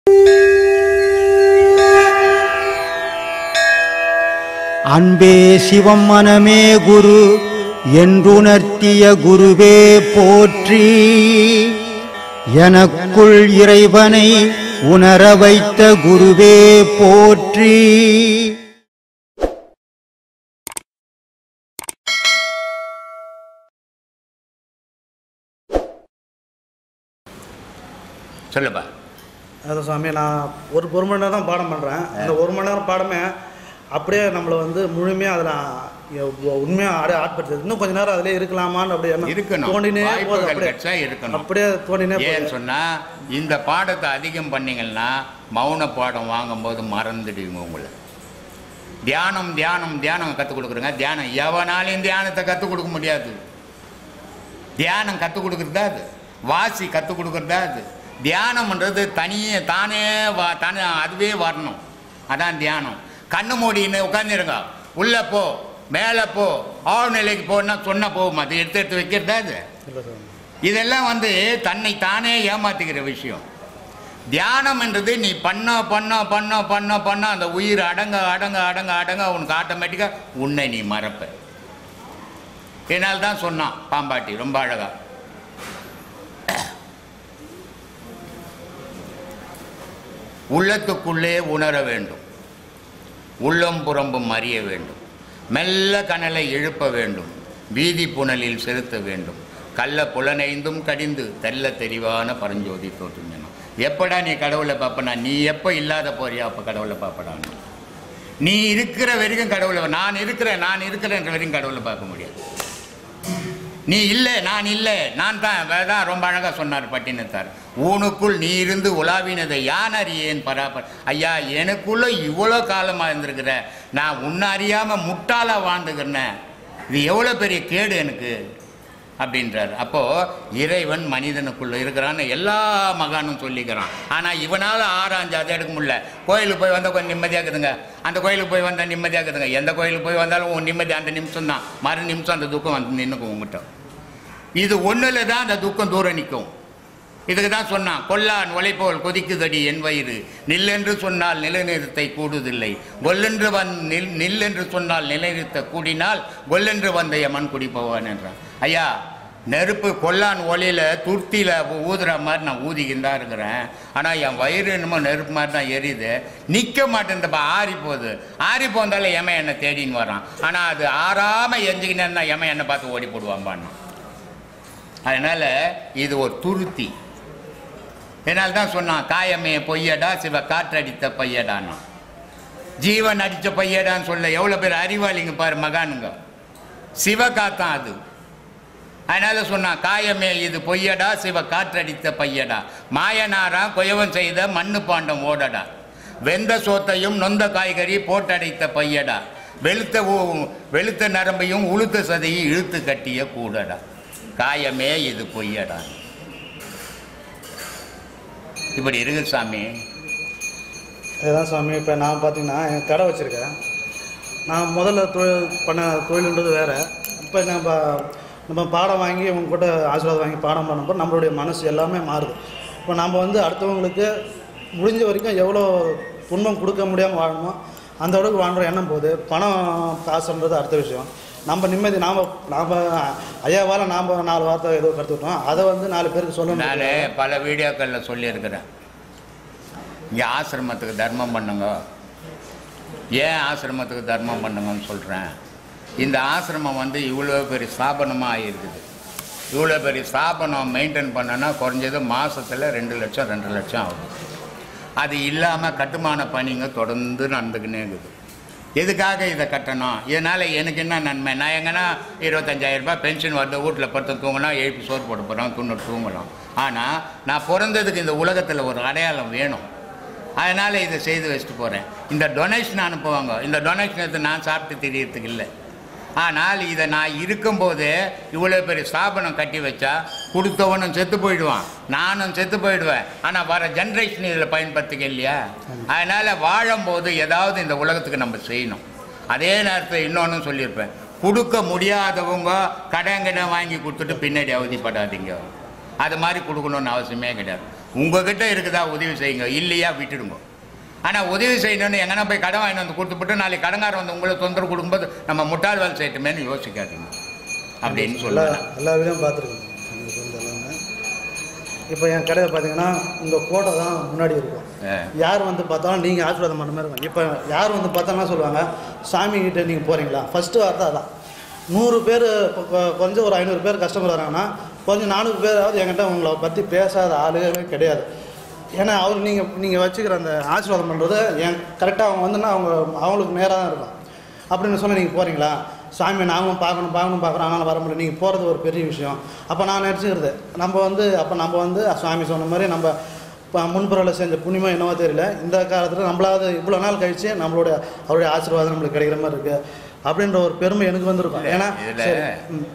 அன்பே சிவம் மனமே குரு என்றுணர்த்திய குருவே போற்றி எனக்குள் இறைவனை உணர வைத்த குருவே போற்றி சொல்லுப்பா அது சுவாமி நான் ஒரு ஒரு மணி நேரம் தான் பாடம் பண்ணுறேன் அந்த ஒரு மணி நேரம் பாடமே அப்படியே நம்மளை வந்து முழுமையாக அதில் உண்மையாக அப்படியே ஆட்படுத்துது இன்னும் கொஞ்ச நேரம் அதிலே இருக்கலாமான்னு அப்படியே எண்ணம் இருக்கணும் தோண்டினே போகுது வாய்ப்புகள் அப்படியே கிடைச்சா இருக்கணும் அப்படியே தோண்டினே ஏன்னு போகுது சொன்னா இந்த பாடத்தை அதிகம் பண்ணீங்கன்னா மௌன பாடம் வாங்கும்போது மறந்துடுவீங்க உங்களை தியானம் தியானம் தியானம் கற்றுக் கொடுக்குறங்க தியானம் எவனாலையும் தியானத்தை கற்றுக் கொடுக்க முடியாது தியானம் கற்றுக் கொடுக்குறதா அது வாசி கற்றுக் கொடுக்குறதா அது தியானம்ன்றது தனியே தானே வா தானே அதுவே வரணும் அதான் தியானம் கண்ணு மூடின்னு உட்காந்துருங்க உள்ளே போ மேலே போ ஆழ் நிலைக்கு போன்னா சொன்ன போகும் அது எடுத்து எடுத்து வைக்கிறதா அது இல்லை சார் இதெல்லாம் வந்து தன்னை தானே ஏமாத்துகிற விஷயம் தியானம் என்றது நீ பண்ண பண்ண பண்ண பண்ண பண்ண அந்த உயிர் அடங்க அடங்க அடங்க அடங்க உனக்கு ஆட்டோமேட்டிக்காக உன்னை நீ மறப்ப என்னால் தான் சொன்னான் பாம்பாட்டி ரொம்ப அழகா உள்ளத்துக்குள்ளே உணர வேண்டும் உள்ளம் புறம்பும் அறிய வேண்டும் மெல்ல கனலை எழுப்ப வேண்டும் வீதி புனலில் செலுத்த வேண்டும் கள்ள புலனைந்தும் கடிந்து தெல்ல தெரிவான பரஞ்சோதி தோற்றுங்கணும் எப்படா நீ கடவுளை பார்ப்பனா நீ எப்போ இல்லாத போறியா அப்போ கடவுளை பார்ப்படான்னு நீ இருக்கிற வரைக்கும் கடவுளை நான் இருக்கிறேன் நான் இருக்கிறேன்ற வரைக்கும் கடவுளை பார்க்க முடியாது நீ இல்லை நான் இல்லை நான் தான் தான் ரொம்ப அழகாக சொன்னார் பட்டினத்தார் ஊனுக்குள் நீ இருந்து உலாவினதை யான் அறியேன் பராபர் ஐயா எனக்குள்ள இவ்வளோ காலமாக இருந்திருக்கிற நான் உன்னை அறியாமல் முட்டாளாக வாழ்ந்துக்கிறேன் இது எவ்வளோ பெரிய கேடு எனக்கு அப்படின்றார் அப்போது இறைவன் மனிதனுக்குள்ள இருக்கிறான்னு எல்லா மகானும் சொல்லிக்கிறான் ஆனால் இவனால் ஆறாஞ்சு அதை எடுக்க முடியல கோயிலுக்கு போய் வந்தால் கொஞ்சம் நிம்மதியாக இருக்குதுங்க அந்த கோயிலுக்கு போய் வந்தால் நிம்மதியாக இருக்குதுங்க எந்த கோயிலுக்கு போய் வந்தாலும் உன் நிம்மதி அந்த நிமிஷம் தான் மறு நிமிஷம் அந்த துக்கம் வந்து நின்றுக்கும் உங்ககிட்ட இது ஒன்றில் தான் அந்த துக்கம் தூரம் நிற்கும் இதுக்கு தான் சொன்னான் கொல்லான் உழைப்போல் கொதிக்குதடி என் வயிறு நில்லென்று சொன்னால் நிலைநிறுத்தை கூடுதில்லை கொல்லென்று வந் நில் நில்லென்று சொன்னால் நிலைநிறுத்த கூடினால் கொல்லென்று வந்த எமன் குடிப்பவான் என்றான் ஐயா நெருப்பு கொல்லான் ஒளியில் துர்த்தியில் ஊதுற மாதிரி நான் ஊதிக்கின்னு தான் இருக்கிறேன் ஆனால் என் வயிறு என்னமோ நெருப்பு மாதிரி தான் எரியுது நிற்க மாட்டேன்ப்பா ஆறி போகுது ஆறி போந்தாலே எமன் என்னை தேடின்னு வரான் ஆனால் அது ஆறாமல் எஞ்சிக்கினேன்னா எமன் என்னை பார்த்து ஓடி போடுவான்பான்னு அதனால் இது ஒரு துருத்தி இதனால தான் சொன்னான் காயமே பொய்யடா சிவ காற்றடித்த பையடான்னா ஜீவன் அடித்த பையடான்னு சொல்ல எவ்வளோ பேர் அறிவாளிங்க பாரு மகானுங்க சிவ காத்தான் அது அதனால சொன்னான் காயமே இது பொய்யடா சிவ காற்றடித்த பையடா மாயனாரா குயவன் செய்த மண்ணு பாண்டம் ஓடடா வெந்த சோத்தையும் நொந்த காய்கறி போட்டடைத்த பையடா வெளுத்த ஊ- வெளுத்த நரம்பையும் உளுத்த சதையும் இழுத்து கட்டிய கூடடா காயமே இது பொய்யடா இப்படி இருக்கு சாமி இதுதான் சுவாமி இப்போ நான் பார்த்தீங்கன்னா என் கடை வச்சுருக்கேன் நான் முதல்ல தொழில் பண்ண தொழிலுன்றது வேறு இப்போ நம்ம நம்ம பாடம் வாங்கி உங்க கூட ஆசீர்வாதம் வாங்கி பாடம் பண்ணும்போது நம்மளுடைய மனசு எல்லாமே மாறுது இப்போ நம்ம வந்து அடுத்தவங்களுக்கு முடிஞ்ச வரைக்கும் எவ்வளோ துன்பம் கொடுக்க முடியாமல் வாழணுமோ அந்த அளவுக்கு வாழ்கிற எண்ணம் போகுது பணம் காசுன்றது அடுத்த விஷயம் நம்ம நிம்மதி நாம் நாம் ஐயாவால் நாம் நாலு வார்த்தை ஏதோ கற்றுக்கிட்டோம் அதை வந்து நாலு பேருக்கு சொல்லணும் நான் பல வீடியோக்களில் சொல்லியிருக்கிறேன் இங்கே ஆசிரமத்துக்கு தர்மம் பண்ணுங்க ஏன் ஆசிரமத்துக்கு தர்மம் பண்ணுங்கன்னு சொல்கிறேன் இந்த ஆசிரமம் வந்து இவ்வளோ பெரிய ஸ்தாபனமாக ஆகிருக்குது இவ்வளோ பெரிய ஸ்தாபனம் மெயின்டைன் பண்ணனா குறைஞ்சது மாதத்தில் ரெண்டு லட்சம் ரெண்டு லட்சம் ஆகுது அது இல்லாமல் கட்டுமான பணிங்க தொடர்ந்து நடந்துக்கினே இருக்குது எதுக்காக இதை கட்டணும் இதனால் எனக்கு என்ன நன்மை நான் எங்கன்னா இருபத்தஞ்சாயிரம் ரூபாய் பென்ஷன் வருது வீட்டில் படுத்து தூங்கலாம் எழுப்பி சோறு போட போகிறோம் துண்ணு தூங்கலாம் ஆனால் நான் பிறந்ததுக்கு இந்த உலகத்தில் ஒரு அடையாளம் வேணும் அதனால் இதை செய்து வச்சுட்டு போகிறேன் இந்த டொனேஷன் அனுப்புவாங்க இந்த டொனேஷன் எடுத்து நான் சாப்பிட்டு தெரியறதுக்கு இல்லை ஆனால் இதை நான் இருக்கும்போது இவ்வளோ பெரிய ஸ்தாபனம் கட்டி வச்சா கொடுத்தவனும் செத்து போயிடுவான் நானும் செத்து போயிடுவேன் ஆனால் வர ஜென்ரேஷன் இதில் பயன்படுத்திக்க இல்லையா அதனால் வாழும்போது ஏதாவது இந்த உலகத்துக்கு நம்ம செய்யணும் அதே நேரத்தில் இன்னொன்று சொல்லியிருப்பேன் கொடுக்க முடியாதவங்க கடன் கடன் வாங்கி கொடுத்துட்டு பின்னாடி அவதிப்படாதீங்க அது மாதிரி கொடுக்கணும்னு அவசியமே கிடையாது உங்ககிட்ட இருக்குதா உதவி செய்யுங்க இல்லையா விட்டுடுங்க ஆனால் உதவி செய்யணும்னு எங்கன்னா போய் கடன் வாங்கி வந்து கொடுத்துப்புட்டு நாளைக்கு கடங்காரன் வந்து உங்களை தொந்தரவு கொடுக்கும்போது நம்ம முட்டாள் வேலை செய்யட்டுமேன்னு யோசிக்காதீங்க அப்படின்னு எல்லா சொல்லுவேன் எல்லா வீடியும் பார்த்துருக்கேன் நீங்கள் சொன்னது எல்லாமே இப்போ என் கடையில் பார்த்தீங்கன்னா உங்கள் ஃபோட்டோ தான் முன்னாடி இருக்கும் ஆ. யார் வந்து பார்த்தாலும் நீங்கள் ஆசீர்வாதம் பண்ண மாதிரி இருக்கும் இப்போ யார் வந்து பார்த்தாலும் சொல்லுவாங்க சாமி கிட்ட நீங்கள் போகிறீங்களா ஃபஸ்ட்டு வார்த்தை அதான் நூறு பேர் கொஞ்சம் ஒரு ஐநூறு பேர் கஸ்டமர் வராங்கன்னா கொஞ்சம் நானூறு பேராவது என்கிட்ட உங்களை பற்றி பேசாத ஆளுகளே கிடையாது ஏன்னா அவர் நீங்கள் நீங்கள் வச்சுக்கிற அந்த ஆசீர்வாதம் பண்ணுறது என் கரெக்டாக அவங்க வந்துன்னா அவங்க அவங்களுக்கு நேராக தான் இருக்கும் அப்படின்னு சொன்னால் நீங்கள் போகிறீங்களா சாமி நாங்களும் பார்க்கணும் பார்க்கணும் பார்க்குறோம் ஆனால் வர முடியல நீங்கள் போகிறது ஒரு பெரிய விஷயம் அப்போ நான் நினச்சிக்கிறது நம்ம வந்து அப்போ நம்ம வந்து சுவாமி சொன்ன மாதிரி நம்ம இப்போ முன்புறவில் செஞ்ச புண்ணியமாக என்னவோ தெரியல இந்த காலத்தில் நம்மளாவது இவ்வளோ நாள் கழித்து நம்மளுடைய அவருடைய ஆசீர்வாதம் நம்மளுக்கு கிடைக்கிற மாதிரி இருக்குது அப்படின்ற ஒரு பெருமை எனக்கு வந்திருக்கும் ஏன்னா இதுல சரி, ம்,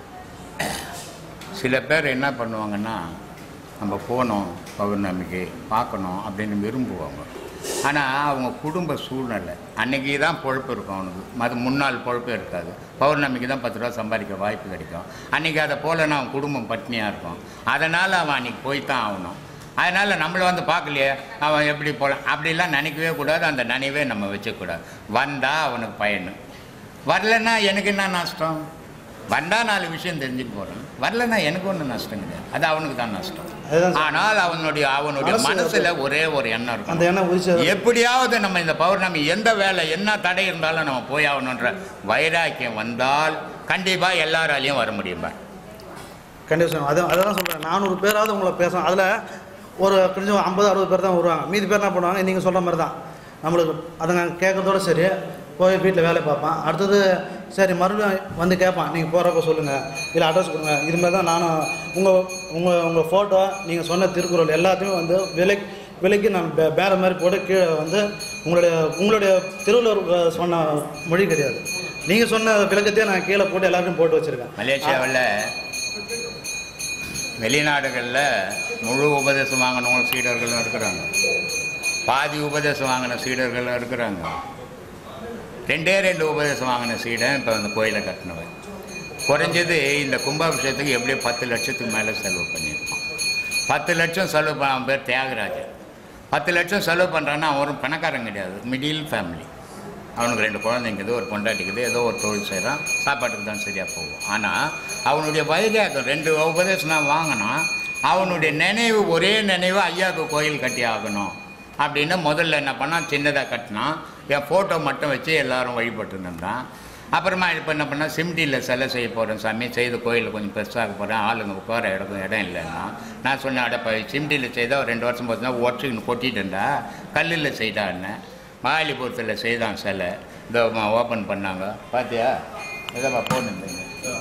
சில பேர் என்ன பண்ணுவாங்கன்னா நம்ம போகணும் பௌர்ணமிக்கு பார்க்கணும் அப்படின்னு விரும்புவாங்க ஆனால் அவங்க குடும்ப சூழ்நிலை அன்னைக்கு தான் பொழப்பு இருக்கும் அவனுக்கு அது முன்னாள் பொழப்பு இருக்காது பௌர்ணமிக்கு தான் பத்து ரூபா சம்பாதிக்க வாய்ப்பு கிடைக்கும் அன்றைக்கி அதை போலன்னா அவன் குடும்பம் பட்னியாக இருக்கும் அதனால் அவன் அன்றைக்கி போய் தான் ஆகணும் அதனால் நம்மளை வந்து பார்க்கலையே அவன் எப்படி போகலாம் அப்படிலாம் நினைக்கவே கூடாது அந்த நினைவே நம்ம வச்சுக்கூடாது வந்தால் அவனுக்கு பயன் வரலன்னா எனக்கு என்ன நஷ்டம் வந்தால் நாலு விஷயம் தெரிஞ்சுட்டு போகிறேன் வரலன்னா எனக்கு ஒன்றும் நஷ்டம் கிடையாது அது அவனுக்கு தான் நஷ்டம் அதுதான் சார். ஆனால் அவனுடைய அவனுடைய மனசு மனசில் ஒரே ஒரு எண்ணம் அந்த இருக்கும் எண்ணம் உதிச்சது எப்படியாவது நம்ம இந்த பௌர்ணமி எந்த வேலை என்ன தடை இருந்தாலும் நம்ம போய் ஆகணுன்ற வைராக்கியம் வந்தால் கண்டிப்பாக எல்லாராலையும் வர முடியும் பார். கண்டிப்பாக அதை அதை தான் சொல்கிறேன் நானூறு பேராவது உங்களை பேசணும் அதில் ஒரு கொஞ்சம் ஐம்பது அறுபது பேர் தான் வருவாங்க மீதி பேர் என்ன பண்ணுவாங்க நீங்கள் சொல்கிற மாதிரி தான் நம்மளுக்கு அதை நான் கேட்கறதோட சரி போய் வீட்டில் வேலை பார்ப்பான் அடுத்தது சரி மறுபடியும் வந்து கேட்பான் நீங்கள் போகிறப்ப சொல்லுங்கள் இல்லை அட்ரஸ் கொடுங்க இது மாதிரி தான் நானும் உங்கள் உங்கள் உங்கள் ஃபோட்டோ நீங்கள் சொன்ன திருக்குறள் எல்லாத்தையும் வந்து விலை விலைக்கு நான் பே பேர மாதிரி போட்டு கீழே வந்து உங்களுடைய உங்களுடைய திருவள்ளுவர் அஹ், சொன்ன மொழி கிடையாது நீங்கள் சொன்ன விளக்கத்தையே நான் கீழே போட்டு எல்லாத்தையும் போட்டு வச்சுருக்கேன் மலேசியாவில் வெளிநாடுகளில் முழு உபதேசம் வாங்கினவங்க சீடர்களும் இருக்கிறாங்க பாதி உபதேசம் வாங்கின சீடர்களும் இருக்கிறாங்க ரெண்டே ரெண்டு உபதேசம் வாங்கின சீடன் இப்போ அந்த கோயிலை கட்டினவன் குறைஞ்சது இந்த கும்பாபிஷேகத்துக்கு எப்படியோ பத்து லட்சத்துக்கு மேலே செலவு பண்ணியிருப்பான் பத்து லட்சம் செலவு பண்ண அவன் பேர் தியாகராஜன் பத்து லட்சம் செலவு பண்ணுறான்னா அவன் ஒரு பணக்காரன் கிடையாது மிடில் ஃபேமிலி அவனுக்கு ரெண்டு குழந்தைங்குது ஒரு பொண்டாட்டிக்குது ஏதோ ஒரு தொழில் செய்கிறான் சாப்பாட்டுக்கு தான் சரியாக போகும் ஆனால் அவனுடைய வைராகம் ரெண்டு உபதேசம் தான் வாங்கினான் அவனுடைய நினைவு ஒரே நினைவு ஐயாவுக்கு கோயில் கட்டி ஆகணும் அப்படின்னு முதல்ல என்ன பண்ணான் சின்னதாக கட்டினான் என் ஃபோட்டோ மட்டும் வச்சு எல்லாரும் வழிபட்டு இருந்தான் அப்புறமா இப்போ என்ன பண்ணால் சிம்டியில் சிலை செய்ய போகிறேன் சாமி செய்த கோயிலில் கொஞ்சம் பெருசாக போகிறேன் ஆளுங்க உட்கார இடம் இடம் இல்லைன்னா நான் சொன்னேன் அட இப்போ சிம்டியில் செய்தால் ஒரு ரெண்டு வருஷம் போச்சுன்னா ஒட்டுன்னு கொட்டிட்டேன்டா கல்லில் செய்தான்னு மாலிபுரத்தில் செய்தான் சிலை இதோ ஓப்பன் பண்ணாங்க பார்த்தியா இதோ போகணும்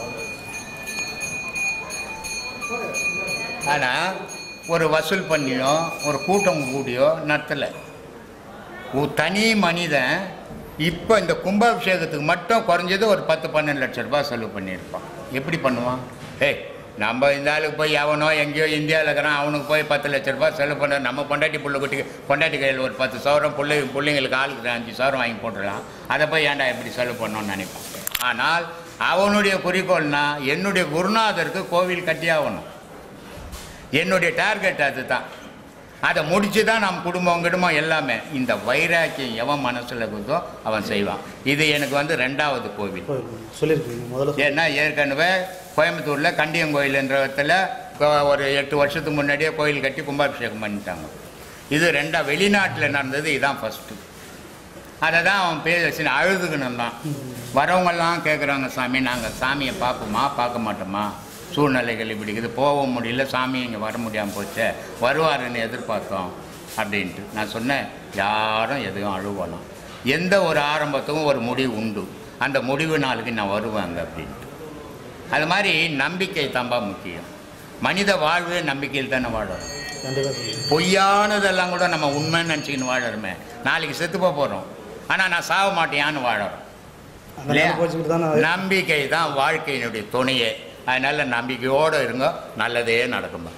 ஆனால் ஒரு வசூல் பண்ணியோ ஒரு கூட்டம் கூடியோ நடத்தலை ஒரு தனி மனிதன் இப்போ இந்த கும்பாபிஷேகத்துக்கு மட்டும் குறைஞ்சது ஒரு பத்து பன்னெண்டு லட்ச ரூபாய் செலவு பண்ணியிருப்பான் எப்படி பண்ணுவான் ஏய் நம்ம இந்த ஆளுக்கு போய் எவனோ எங்கேயோ இந்தியாவில் இருக்கிறான் அவனுக்கு போய் பத்து லட்ச ரூபாய் செலவு பண்ண நம்ம பொண்டாட்டி புள்ள குட்டிக்கு பொண்டாட்டி கையில் ஒரு பத்து சவரம் பிள்ளை பிள்ளைங்களுக்கு ஆளுக்கு அஞ்சு சவரம் வாங்கி போட்டுடலாம் அதை போய் ஏன்டா எப்படி செலவு பண்ணணும்னு நினைப்பான் ஆனால் அவனுடைய குறிக்கோள்னா என்னுடைய குருநாதருக்கு கோவில் கட்டி ஆகணும் என்னுடைய டார்கெட் அதுதான் அதை முடிச்சு தான் நம்ம குடும்பம் குடும்பம் எல்லாமே இந்த வைராக்கியம் எவன் மனசில் இருக்குதோ அவன் செய்வான் இது எனக்கு வந்து ரெண்டாவது கோவில் கோயில் சொல்லியிருக்கீங்க முதல்ல சொல்~ ஏன்னா ஏற்கனவே கோயம்புத்தூரில் கண்டியங்கோயில் என்ற இடத்துல கொ- ஒரு எட்டு வருஷத்துக்கு முன்னாடியே கோயில் கட்டி கும்பாபிஷேகம் பண்ணிட்டாங்க இது ரெண்டா வெளிநாட்டில் நடந்தது இதுதான் ஃபஸ்ட்டு அதை தான் அவன் பேசி அழுதுகணும் தான் வரவங்கெல்லாம் கேட்குறாங்க சாமி நாங்கள் சாமியை பார்ப்போமா பார்க்க மாட்டோமா சூழ்நிலைகள் இப்படி இருக்குது போக முடியல சாமி இங்கே வர முடியாமல் போச்சே வருவாருன்னு எதிர்பார்த்தோம் அப்படின்ட்டு நான் சொன்னேன் யாரும் எதையும் அழுவலாம் எந்த ஒரு ஆரம்பத்துக்கும் ஒரு முடிவு உண்டு அந்த முடிவு நாளுக்கு நான் வருவாங்க அப்படின்ட்டு அது மாதிரி நம்பிக்கை தான்பா முக்கியம் மனித வாழ்வு நம்பிக்கையில் தானே வாழறோம் கண்டிப்பாக சொல்லுங்கள் பொய்யானதெல்லாம் கூட நம்ம உண்மைன்னு நினச்சிக்கின்னு வாழறோமே நாளைக்கு செத்து போக போகிறோம் ஆனால் நான் சாக மாட்டேயான்னு வாழறோம் அந்த இல்லையா? நேரம் போச்சுக்கிட்டு தான் நான் நம்பிக்கை தான் வாழ்க்கையினுடைய துணையே அதனால நம்பிக்கையோடு இருங்க நல்லதே நடக்கும்பா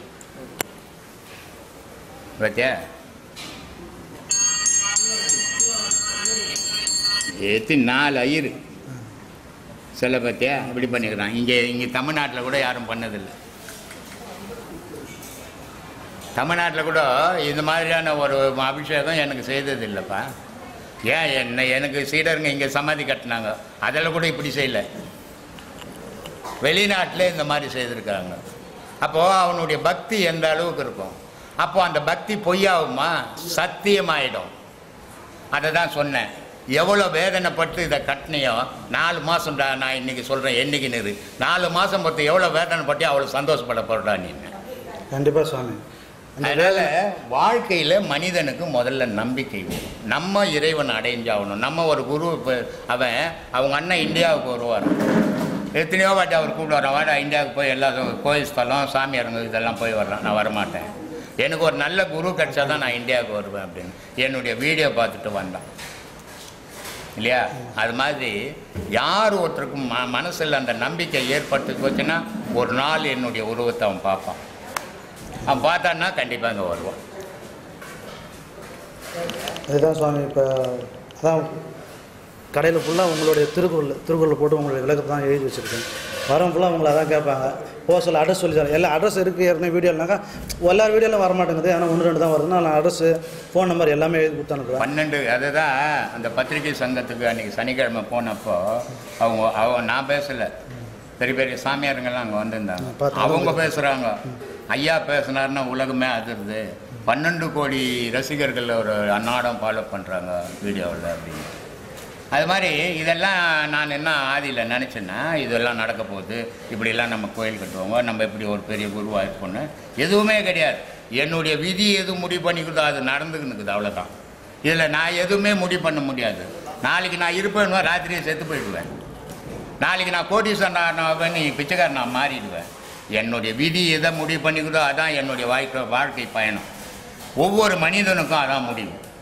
பத்தியா ஏற்றி நாலு ஐயரு சொல்ல பார்த்தியா இப்படி பண்ணிக்கிறான் இங்கே இங்கே தமிழ்நாட்டில் கூட யாரும் பண்ணதில்லை தமிழ்நாட்டில் கூட இந்த மாதிரியான ஒரு அபிஷேகம் எனக்கு செய்தது இல்லைப்பா ஏன் என்ன எனக்கு சீடருங்க இங்கே சமாதி கட்டினாங்க அதில் கூட இப்படி செய்யல வெளிநாட்டில் இந்த மாதிரி செய்திருக்காங்க அப்போது அவனுடைய பக்தி எந்த அளவுக்கு இருக்கும் அப்போ அந்த பக்தி பொய்யாகுமா சத்தியமாயிடும் அதை தான் சொன்னேன் எவ்வளோ வேதனைப்பட்டு இதை கட்டினியோ நாலு மாதம்டா நான் இன்னைக்கு சொல்கிறேன் என்னைக்கு நிறு நாலு மாதம் பொறுத்து எவ்வளோ வேதனைப்பட்டு அவ்வளோ சந்தோஷப்பட போகிறடா நீ கண்டிப்பாக சுவாமி அந்த அதனால் வாழ்க்கையில் மனிதனுக்கு முதல்ல நம்பிக்கை வேணும் நம்ம இறைவன் அடைஞ்சாகணும் நம்ம ஒரு குரு இப்போ அவன் அவங்க அண்ணன் இந்தியாவுக்கு வருவார் எத்தனையோ வாட்டி அவர் கூப்பிடுவார் வாடா இந்தியாவுக்கு போய் எல்லா கோயில் ஸ்தலம் சாமியாருங்க இதெல்லாம் போய் வர்றேன் நான் வரமாட்டேன் எனக்கு ஒரு நல்ல குரு கிடைச்சா தான் நான் இந்தியாவுக்கு வருவேன் அப்படின்னு என்னுடைய வீடியோ பார்த்துட்டு வந்தான் இல்லையா அது மாதிரி யார் ஒருத்தருக்கும் ம மனசில் அந்த நம்பிக்கை ஏற்பட்டு போச்சுன்னா ஒரு நாள் என்னுடைய உருவத்தை அவன் பார்ப்பான் அவன் பார்த்தான்னா கண்டிப்பாக இங்கே வருவான் அதுதான் சுவாமி இப்போ அதான் கடையில் ஃபுல்லாக உங்களுடைய திருக்குறள் திருக்குறள் போட்டு உங்களுடைய விளக்கத்தை தான் எழுதி வச்சுருக்கேன் வரம் ஃபுல்லாக உங்களை அதான் கேட்பாங்க போக சொல்ல அட்ரஸ் சொல்லி தரேன் எல்லா அட்ரஸ் இருக்குது ஏற்கனவே வீடியோனாக்கா எல்லா வீடியோலாம் வர மாட்டேங்குது ஆனால் ஒன்று ரெண்டு தான் வருதுன்னா நான் அட்ரஸ் ஃபோன் நம்பர் எல்லாமே எழுதி கொடுத்து அனுப்புகிறேன் பன்னெண்டு அதுதான் அந்த பத்திரிகை சங்கத்துக்கு அன்றைக்கி சனிக்கிழமை போனப்போ அவங்க அவங்க நான் பேசலை பெரிய பெரிய சாமியாருங்கெல்லாம் அங்கே வந்திருந்தாங்க நான் பார்த்தேன். அவங்க பேசுகிறாங்க ஐயா பேசுனாருன்னா உலகமே அதிருது பன்னெண்டு கோடி ரசிகர்கள் ஒரு அன்னாடம் ஃபாலோ பண்ணுறாங்க வீடியோவில் அப்படின்னு அது மாதிரி இதெல்லாம் நான் என்ன ஆதியில் நினச்சேன்னா இதெல்லாம் நடக்க போகுது இப்படிலாம் நம்ம கோயில் கட்டுவாங்க நம்ம இப்படி ஒரு பெரிய குருவாக இருப்போம்னு எதுவுமே கிடையாது என்னுடைய விதி எது முடிவு பண்ணிக்குதோ அது நடந்துக்கினுக்குது அவ்வளோதான் இதில் நான் எதுவுமே முடிவு பண்ண முடியாது நாளைக்கு நான் இருப்பேன் ராத்திரியை செத்து போயிடுவேன் நாளைக்கு நான் கோடீஸ்வரன் நீ பிச்சைக்காரன் நான் மாறிடுவேன் என்னுடைய விதி எதை முடிவு பண்ணிக்குதோ அதான் என்னுடைய வாழ்க்கை வாழ்க்கை பயணம் ஒவ்வொரு மனிதனுக்கும் அதான் முடிவு